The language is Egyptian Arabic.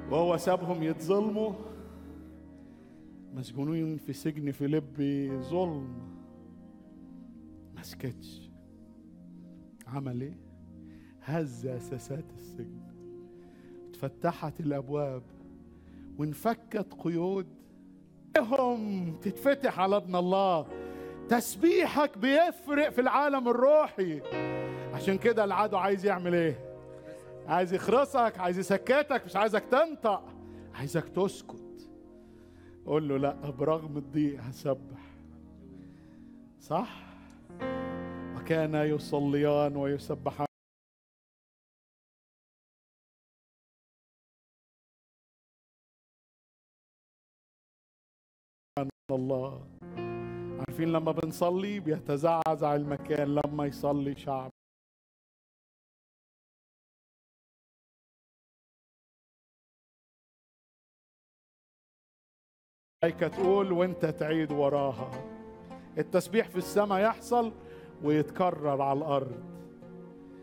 وهو سابهم يتظلموا مسجونين في سجن فيليبي ظلم ما سكتش عمل ايه هز اساسات السجن اتفتحت الابواب وانفكت قيود هم تتفتح على ابن الله تسبيحك بيفرق في العالم الروحي عشان كده العدو عايز يعمل ايه عايز يخرسك عايز يسكتك مش عايزك تنطق عايزك تسكت قول له لا برغم الضيق هسبح صح وكان يصليان ويسبحان الله عارفين لما بنصلي بيتزعزع المكان لما يصلي شعب الملائكة تقول وانت تعيد وراها التسبيح في السماء يحصل ويتكرر على الأرض